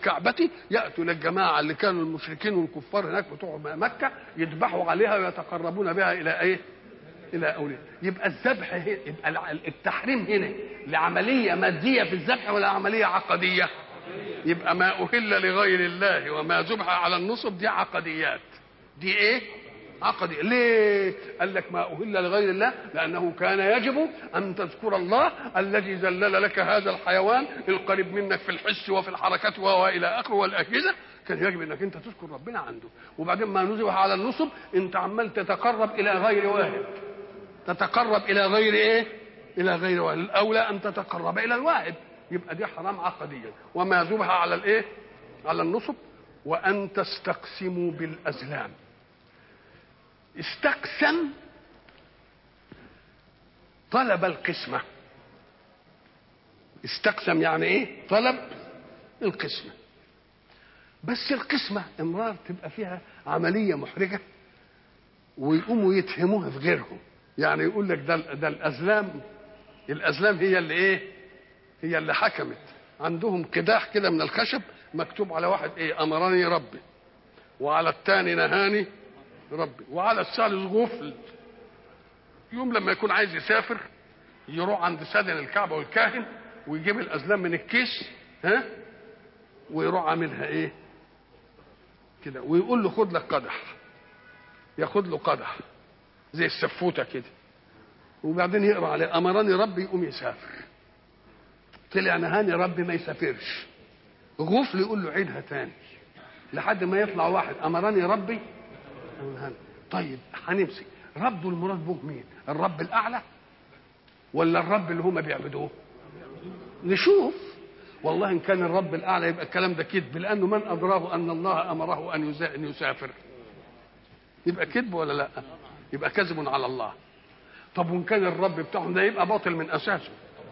الكعبة يأتوا للجماعة اللي كانوا المشركين والكفار هناك بتوع مكة يذبحوا عليها ويتقربون بها إلى إيه؟ إلى أولياء يبقى الذبح هي- يبقى التحريم هنا لعملية مادية في الذبح ولا عملية عقدية؟ يبقى ما أهل لغير الله وما ذبح على النصب دي عقديات دي إيه؟ عقدي ليه قال لك ما أهل لغير الله لأنه كان يجب أن تذكر الله الذي ذلل لك هذا الحيوان القريب منك في الحس وفي الحركات وإلى آخره والأجهزة كان يجب أنك أنت تذكر ربنا عنده وبعدين ما نزح على النصب أنت عمال تتقرب إلى غير واحد تتقرب إلى غير إيه إلى غير واحد الأولى أن تتقرب إلى الواحد يبقى دي حرام عقديا وما ذبح على الإيه على النصب وأن تستقسموا بالأزلام استقسم طلب القسمة استقسم يعني ايه طلب القسمة بس القسمة امرار تبقى فيها عملية محرجة ويقوموا يتهموها في غيرهم يعني يقول لك ده ده الازلام الازلام هي اللي ايه هي اللي حكمت عندهم قداح كده من الخشب مكتوب على واحد ايه امرني ربي وعلى الثاني نهاني ربي وعلى الثالث غفل يوم لما يكون عايز يسافر يروح عند سادن الكعبة والكاهن ويجيب الأزلام من الكيس ها ويروح عاملها ايه كده ويقول له خد لك قدح ياخد له قدح زي السفوته كده وبعدين يقرا عليه امرني ربي يقوم يسافر طلع نهاني ربي ما يسافرش غفل يقول له عيدها تاني لحد ما يطلع واحد امرني ربي نهاني. طيب هنمسك رب المراد به مين الرب الاعلى ولا الرب اللي هم بيعبدوه نشوف والله ان كان الرب الاعلى يبقى الكلام ده كذب لانه من ادراه ان الله امره ان يزا- ان يسافر يبقى كذب ولا لا يبقى كذب على الله طب وان كان الرب بتاعهم ده يبقى باطل من اساسه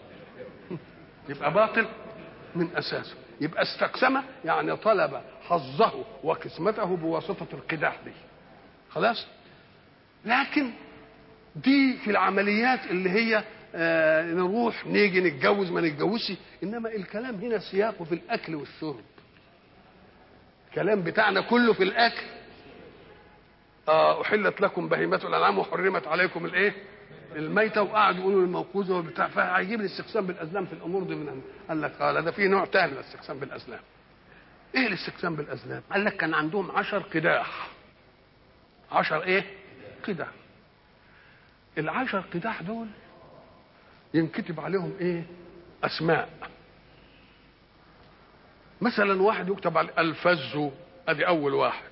يبقى باطل من اساسه يبقى استقسم يعني طلب حظه وقسمته بواسطه القداح دي خلاص لكن دي في العمليات اللي هي آه نروح نيجي نتجوز ما نتجوزش انما الكلام هنا سياقه في الاكل والشرب الكلام بتاعنا كله في الاكل آه احلت لكم بهيمه الانعام وحرمت عليكم الايه الميته وقعدوا يقولوا الموقوذه وبتاع فهيجيب الاستقسام بالازلام في الامور دي من قال لك قال ده في نوع تاني من الاستقسام بالازلام ايه الاستقسام بالازلام قال لك كان عندهم عشر قداح عشر ايه قداح العشر قداح دول ينكتب عليهم ايه اسماء مثلا واحد يكتب عليه الفز ادي اول واحد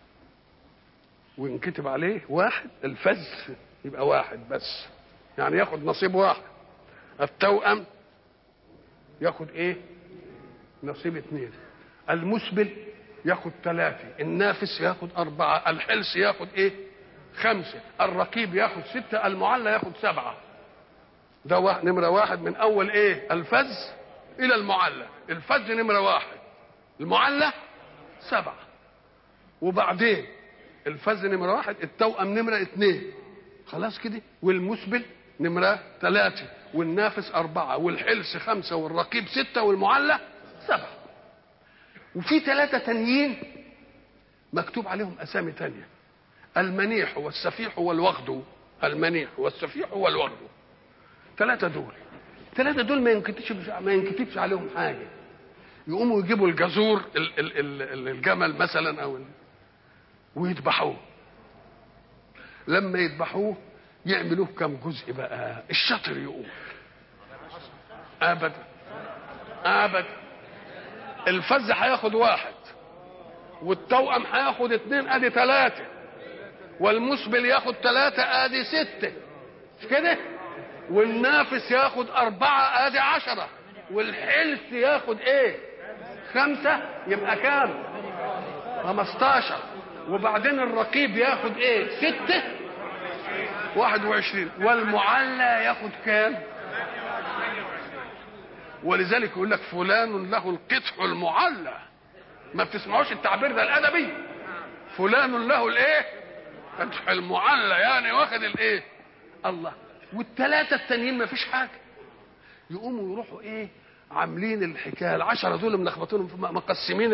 وينكتب عليه واحد الفز يبقى واحد بس يعني ياخد نصيب واحد التوأم ياخد ايه نصيب اثنين المسبل ياخد ثلاثة النافس ياخد أربعة الحلس ياخد ايه خمسة الرقيب ياخد ستة المعلى ياخد سبعة ده واحد نمرة واحد من أول إيه الفز إلى المعلى الفز نمرة واحد المعلى سبعة وبعدين الفز نمرة واحد التوأم نمرة اثنين خلاص كده والمسبل نمرة ثلاثة والنافس أربعة والحلس خمسة والرقيب ستة والمعلى سبعة وفي ثلاثة تانيين مكتوب عليهم أسامي تانية المنيح والسفيح والوغد المنيح والسفيح والوغد ثلاثة دول ثلاثة دول ما ينكتبش ما ينكتبش عليهم حاجة يقوموا يجيبوا الجزور ال- ال- ال- الجمل مثلا او ال- ويذبحوه لما يذبحوه يعملوه كم جزء بقى الشاطر يقول ابدا ابدا الفز هياخد واحد والتوأم هياخد اتنين ادي ثلاثة والمسبل ياخد ثلاثة ادي ستة مش كده والنافس ياخد أربعة ادي عشرة والحلس ياخد ايه خمسة يبقى كام خمستاشر وبعدين الرقيب ياخد ايه ستة واحد وعشرين والمعلى ياخد كام ولذلك يقول لك فلان له القطح المعلى ما بتسمعوش التعبير ده الادبي فلان له الايه قطح المعلى يعني واخد الايه الله والثلاثه التانيين ما فيش حاجه يقوموا يروحوا ايه عاملين الحكايه العشره دول ملخبطينهم مقسمين